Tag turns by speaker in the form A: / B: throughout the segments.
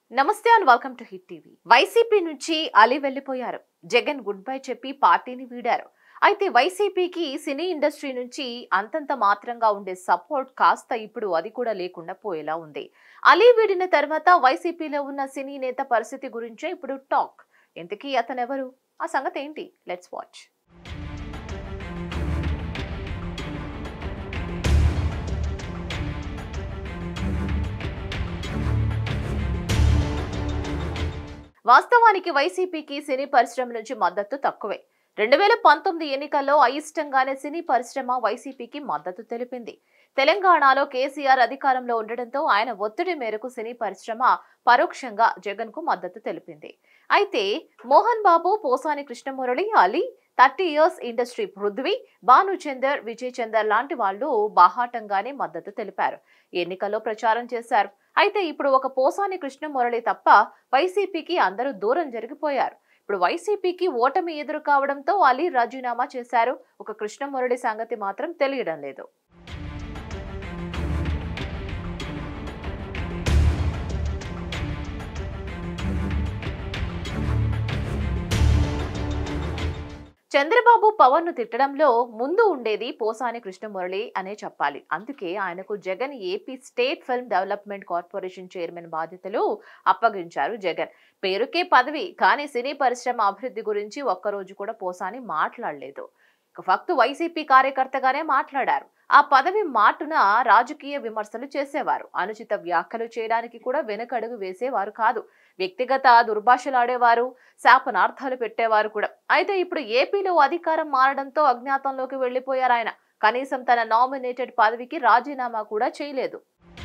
A: నమస్తే and welcome to hit TV YCP నుంచి అలీ వెళ్లిపోయారు జగన్ గుడ్ బై చెప్పి పార్టీని వీడారు అయితే వైసీపీకి సినీ ఇండస్ట్రీ నుంచి అంతంత మాత్రంగా ఉండే సపోర్ట్ కాస్త ఇప్పుడు అది కూడా లేకుండా పోయేలా ఉంది అలీ వీడిన తర్వాత వైసీపీలో ఉన్న సినీ నేత పరిస్థితి గురించే ఇప్పుడు టాక్ ఇంతకీ అతనెవరు ఆ సంగతి ఏంటి లెట్స్ వాచ్ వాస్తవానికి వైసీపీకి సినీ పరిశ్రమ నుంచి మద్దతు తక్కువే రెండు వేల పంతొమ్మిది ఎన్నికల్లో అయిష్టంగానే సినీ పరిశ్రమ వైసీపీకి మద్దతు తెలిపింది తెలంగాణలో కేసీఆర్ అధికారంలో ఉండడంతో ఆయన ఒత్తిడి మేరకు సినీ పరిశ్రమ పరోక్షంగా జగన్ కు మద్దతు తెలిపింది అయితే Mohan Babu Posani Krishnamurali Ali thirty years industry Prithvi Bhanuchander Vijay Chander లాంటి వాళ్ళు బాహాటంగానే మద్దతు తెలిపారు ఎన్నికల్లో ప్రచారం చేశారు అయితే ఇప్పుడు ఒక పోసాని కృష్ణమురళి తప్ప వైసీపీకి అందరూ దూరం జరిగిపోయారు ఇప్పుడు వైసీపీకి ఓటమి ఎదురు కావడంతో అలీ రాజీనామా చేశారు ఒక కృష్ణమురళి సంగతి మాత్రం తెలియడం లేదు చంద్రబాబు పవన్ ను తిట్టడంలో ముందు ఉండేది పోసాని కృష్ణమురళి అనే చెప్పాలి అందుకే ఆయనకు Jagan AP state film development corporation chairman బాధ్యతలు అప్పగించారు జగన్ పేరుకే పదవి కానీ సినీ పరిశ్రమ అభివృద్ధి గురించి ఒక్కరోజు కూడా పోసాని మాట్లాడలేదు ఫక్తు వైసీపీ కార్యకర్తగానే మాట్లాడారు ఆ పదవి మాటున రాజకీయ విమర్శలు చేసేవారు అనుచిత వ్యాఖ్యలు చేయడానికి కూడా వెనకడుగు వేసేవారు కాదు వ్యక్తిగత దుర్భాషలాడేవారు శాపనార్థాలు పెట్టేవారు కూడా అయితే ఇప్పుడు ఏపీలో అధికారం మారడంతో అజ్ఞాతంలోకి వెళ్లిపోయారు ఆయన కనీసం తన నామినేటెడ్ పదవికి రాజీనామా కూడా చేయలేదు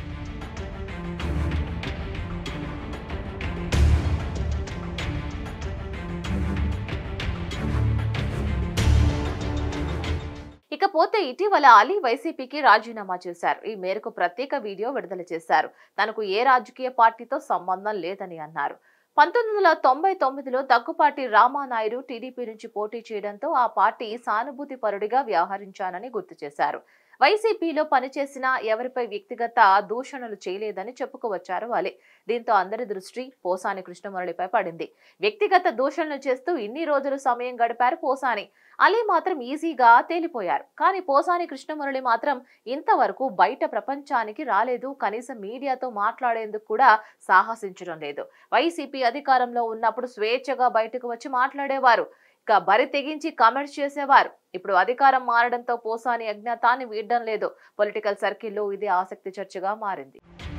A: ఇకపోతే ఇటీవల అలీ వైసీపీకి రాజీనామా చేశారు ఈ మేరకు ప్రత్యేక వీడియో విడుదల చేశారు తనకు ఏ రాజకీయ పార్టీతో సంబంధం లేదని అన్నారు పంతొమ్మిది వందల తొంభై తొమ్మిదిలో దగ్గుపాటి రామానాయుడు టీడీపీ నుంచి పోటీ చేయడంతో ఆ పార్టీ సానుభూతి పరుడిగా వ్యవహరించానని గుర్తు చేశారు వైసీపీలో పనిచేసిన ఎవరిపై వ్యక్తిగత దూషణలు చేయలేదని చెప్పుకోవచ్చారు అలీ దీంతో అందరి దృష్టి పోసాని కృష్ణమురళిపై పడింది వ్యక్తిగత దూషణలు చేస్తూ ఇన్ని రోజులు సమయం గడిపారు పోసాని అలీ మాత్రం ఈజీగా తేలిపోయారు కానీ పోసాని కృష్ణమురళి మాత్రం ఇంతవరకు బయట ప్రపంచానికి రాలేదు కనీసం మీడియాతో మాట్లాడేందుకు కూడా సాహసించడం లేదు వైసీపీ అధికారంలో ఉన్నప్పుడు స్వేచ్ఛగా బయటకు వచ్చి మాట్లాడేవారు ఇక బరి తెగించి కామెంట్స్ చేసేవారు ఇప్పుడు అధికారం మారడంతో పోసాని అజ్ఞాతాన్ని వీడడం లేదు పొలిటికల్ సర్కిల్లో ఇది ఆసక్తి చర్చగా మారింది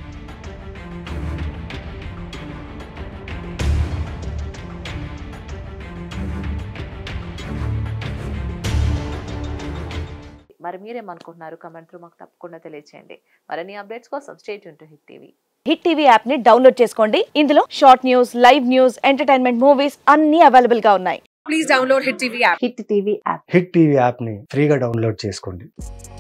A: మరి మీరేమనుకుంటున్నారు కమెంట్ త్రూ మాకు తప్పకుండా తెలియచేయండి మరిన్ని అప్డేట్స్ కోసం state to hit TV
B: Hit TV app ని డౌన్లోడ్ చేసుకోండి ఇందులో short news live news entertainment movies అన్ని అవైలబుల్ గా ఉన్నాయి
C: please download Hit TV app.
D: Hit TV app
E: Hit TV యాప్ని ఫ్రీగా డౌన్లోడ్ చేసుకోండి